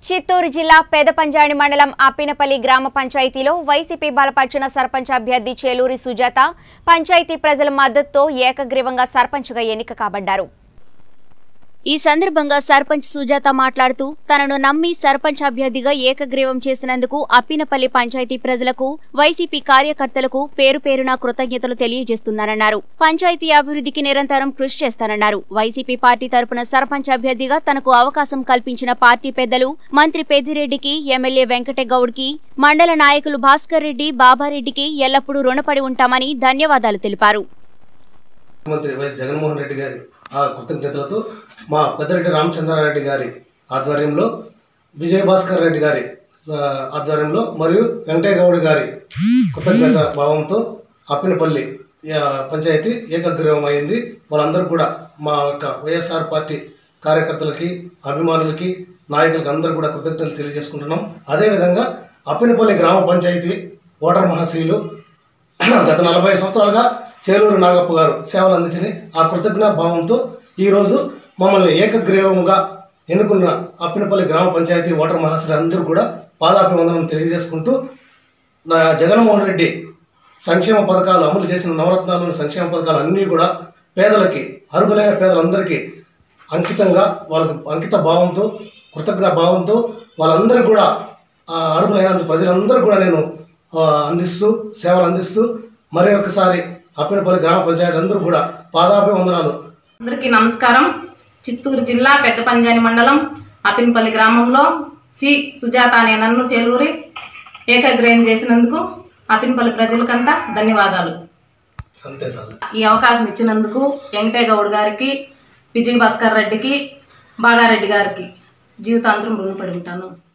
చిత్తూరు జిల్లా పేదపంజాణి మండలం అప్పినపల్లి గ్రామ పంచాయతీలో వైసీపీ బలపరిచిన సర్పంచ్ అభ్యర్థి చేలూరి సుజాత పంచాయతీ ప్రజల మద్దతుతో ఏకగ్రీవంగా సర్పంచ్గా ఎన్నిక కాబడ్డారు ఈ సందర్భంగా సర్పంచ్ సుజాత మాట్లాడుతూ తనను నమ్మి సర్పంచ్ అభ్యర్థిగా ఏకగ్రీవం చేసినందుకు అప్పినపల్లి పంచాయతీ ప్రజలకు వైసీపీ కార్యకర్తలకు పేరు పేరున కృతజ్ఞతలు తెలియజేస్తున్నారన్నారు పంచాయతీ అభివృద్ధికి నిరంతరం కృషి చేస్తానన్నారు వైసీపీ పార్టీ తరపున సర్పంచ్ అభ్యర్థిగా తనకు అవకాశం కల్పించిన పార్టీ పెద్దలు మంత్రి పెద్దిరెడ్డికి ఎమ్మెల్యే వెంకటగౌడ్కి మండల నాయకులు భాస్కర్ రెడ్డి బాబారెడ్డికి ఎల్లప్పుడూ రుణపడి ఉంటామని ధన్యవాదాలు తెలిపారు ముఖ్యమంత్రి వైఎస్ జగన్మోహన్ రెడ్డి గారి ఆ కృతజ్ఞతలతో మా పెద్దరెడ్డి రామచంద్రారెడ్డి గారి ఆధ్వర్యంలో విజయ భాస్కర్ రెడ్డి గారి ఆ, ఆధ్వర్యంలో మరియు వెంకయ్య గౌడ్ గారి కృతజ్ఞత భావంతో అప్పినపల్లి ఆ, పంచాయతీ ఏకగ్రీవం అయింది వాళ్ళందరూ కూడా మా యొక్క వైఎస్ఆర్ పార్టీ కార్యకర్తలకి అభిమానులకి నాయకులకి అందరూ కూడా కృతజ్ఞతలు తెలియజేసుకుంటున్నాం అదేవిధంగా అప్పినపల్లి గ్రామ పంచాయతీ ఓటర్ మహాశీలు గత నలభై సంవత్సరాలుగా చేలూరు నాగప్ప గారు సేవలు అందించిన ఆ కృతజ్ఞ భావంతో ఈరోజు మమ్మల్ని ఏకగ్రీవంగా ఎన్నుకున్న అప్పినపల్లి గ్రామ పంచాయతీ ఓటర్ మహాశయులు అందరూ కూడా పాదాభివందనం తెలియజేసుకుంటూ నా జగన్మోహన్ రెడ్డి సంక్షేమ పథకాలు అమలు చేసిన నవరత్నాలను సంక్షేమ పథకాలు అన్నీ కూడా పేదలకి అర్హులైన పేదలందరికీ అంకితంగా వాళ్ళకు అంకిత భావంతో కృతజ్ఞ భావంతో వాళ్ళందరికీ కూడా ఆ అర్హులైనంత ప్రజలందరూ కూడా నేను ఆ, అందిస్తూ సేవలు అందిస్తూ మరి ఒకసారి అప్పినపల్లి గ్రామ పంచాయతీ అందరూ కూడా పాదాభివందనాలు అందరికీ నమస్కారం చిత్తూరు జిల్లా పెద్ద పంజాని మండలం అపిన్పల్లి గ్రామంలో సి సుజాత అనే నన్ను చేలూరి ఏకగ్రహం చేసినందుకు అపిన్పల్లి ప్రజలకంతా ధన్యవాదాలు అంతే సార్ ఈ అవకాశం ఇచ్చినందుకు వెంకటయ్య గౌడ్ గారికి విజయ్ భాస్కర్ రెడ్డికి బాగారెడ్డి గారికి జీవితాంతరం రుణపడి ఉంటాను